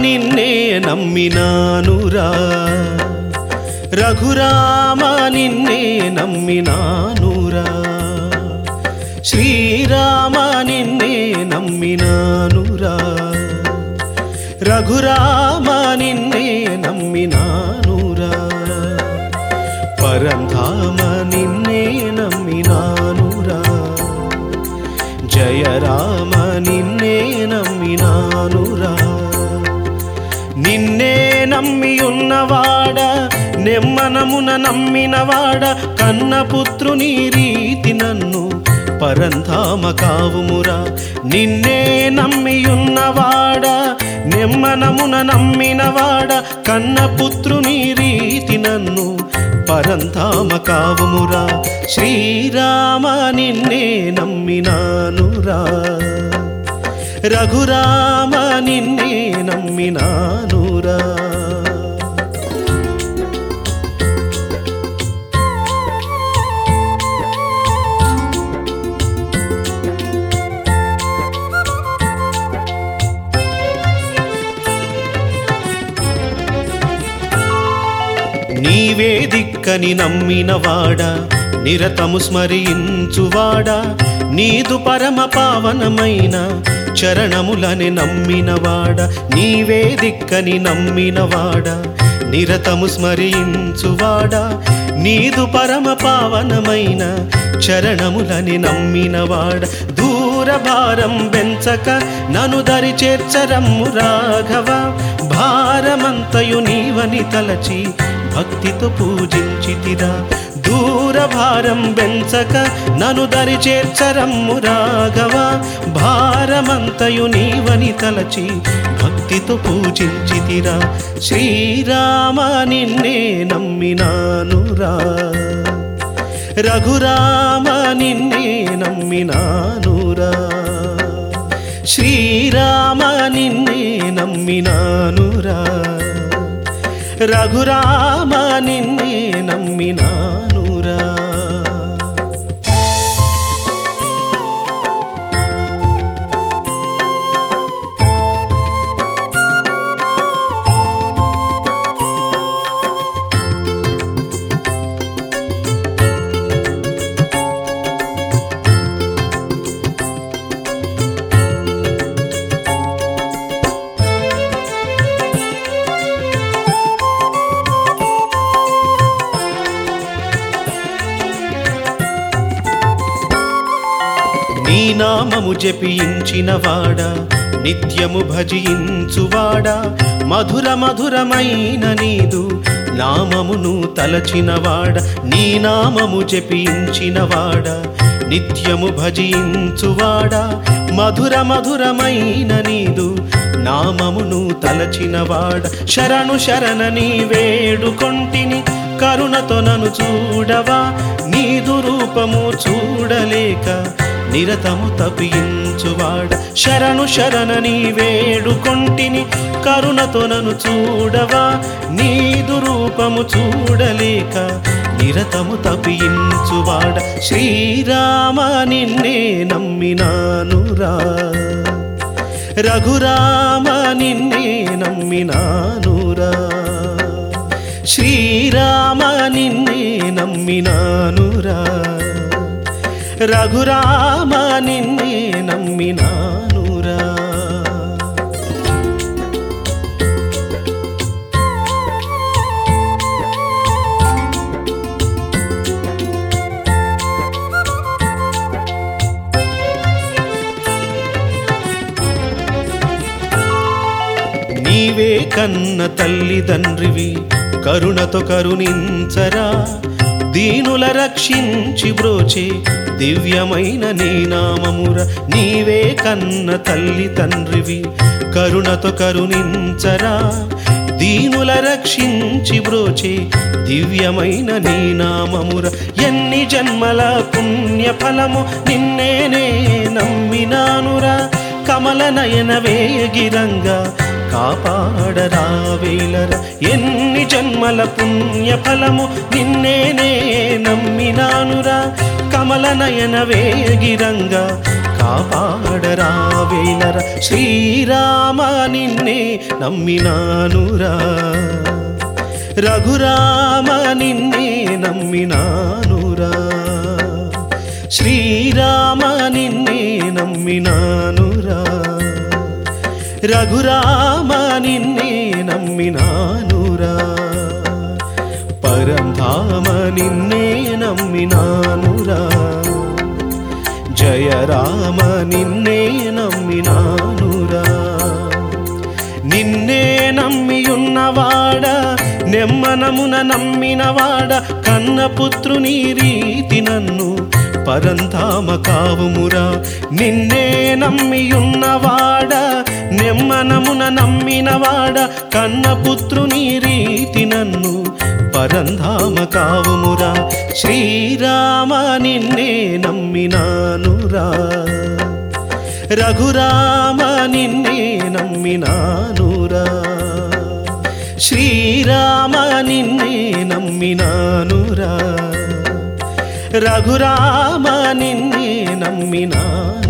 నిన్నే నమ్మినానురా రఘురామ నిన్నే నమ్మినానురా శ్రీరామ నిన్నే నమ్మినానురా రఘురామ నిన్నే నమ్మినానురా పరంధామ నిన్నే నమ్మినానురా జయ రామ నిన్నే నమ్మినానురా నిన్నే నమ్మి ఉన్నవాడ నెమ్మనమున నమ్మినవాడ కన్నపుత్రుని రీతి నన్ను పరంధామ కావుమురా నిన్నే నమ్మి ఉన్నవాడ నెమ్మనమున నమ్మినవాడ కన్నపుత్రుని రీతి నన్ను పరంధామ కావుమురా శ్రీరామ నిన్నే నమ్మినానురా రఘురామ నిన్నే నమ్మినానురా నీవే దిక్కని నమ్మినవాడా నిరతము స్మరించువాడా నీదు పరమ పావనమైన చరణములని నమ్మినవాడా నీవే దిక్కని నమ్మినవాడా నిరతము స్మరించువాడా నీదు పరమ పావనమైన చరణములని నమ్మినవాడ దూర భారం బెంచక నను దరి చేర్చరమ్ము రాఘవ భారమంతయు నీవని తలచి భక్తితో పూజించితిరా దూర భారం బెంచక నను దరి చేర్చరమ్ము రాఘవ భారమంతయు నీవని తలచి భక్తితో పూజించితిరా శ్రీరామ నిన్నే నమ్మినానురా రఘురామ నిన్నే నమ్మినానురా శ్రీరామ నిన్నే నమ్మినానురా రఘురామ నిన్నే నమ్మినానురా నీ నామము జపించినవాడా నిత్యము భజించువాడా మధుర మధురమైన నీదు నామమును తలచినవాడ నీ నామము జపించినవాడా నిత్యము భజించువాడా మధుర మధురమైన నీదు నామమును తలచినవాడ శరణు శరణని వేడుకొంటిని కరుణతో నన్ను చూడవా నీదు రూపము చూడలేక నిరతము తప్పించువాడ శరణు శరణని వేడుకొంటిని కరుణతో నన్ను చూడవా నీదు రూపము చూడలేక నిరతము తప్పించువాడ శ్రీరామ నిన్నే నమ్మినానురా రఘురామ నిన్నే నమ్మినానురా శ్రీరామ నిన్నే నమ్మినానురా రఘురామ నిన్నే నమ్మినానురా నీవే కన్న తల్లిదండ్రివి కరుణతో కరుణించరా దీనుల రక్షించి బ్రోచే దివ్యమైన నీ నామముర నీవే కన్న తల్లి తండ్రివి కరుణతో కరుణించరా దీనుల రక్షించి బ్రోచే దివ్యమైన నీ నామముర ఎన్ని జన్మల పుణ్య ఫలము నిన్నేనే నమ్మినానురా కమల నయన వేగిరంగా కాపాడరావేలర ఎన్ని జన్మల పుణ్య ఫలము నిన్నేనే నమ్మినానురా కమల నయన వేగిరంగా కాపాడరావేలర శ్రీరామ నిన్నే నమ్మినానురా రఘురామ నిన్నే నమ్మినానురా శ్రీరామ నిన్నే నమ్మినానురా రఘురామ నిన్నే నమ్మినానురా పరంధామ నిన్నే నమ్మినానురా జయ రామ నిన్నే నమ్మినానురా నిన్నే నమ్మియున్నవాడ నెమ్మనమున నమ్మినవాడ కన్నపుత్రుని రీతి నన్ను పరంధామ కావుమురా నిన్నే నమ్మియున్నవాడ నెమ్మనమున నమ్మినవాడ కన్నపుత్రుని రీతి నన్ను పరంధామ కావుమురా శ్రీరామ నిన్నే నమ్మినానురా రఘురామ నిన్నే నమ్మినానురా శ్రీరామ నిన్నే నమ్మినానురా రఘురామ నిన్నే నమ్మినానురా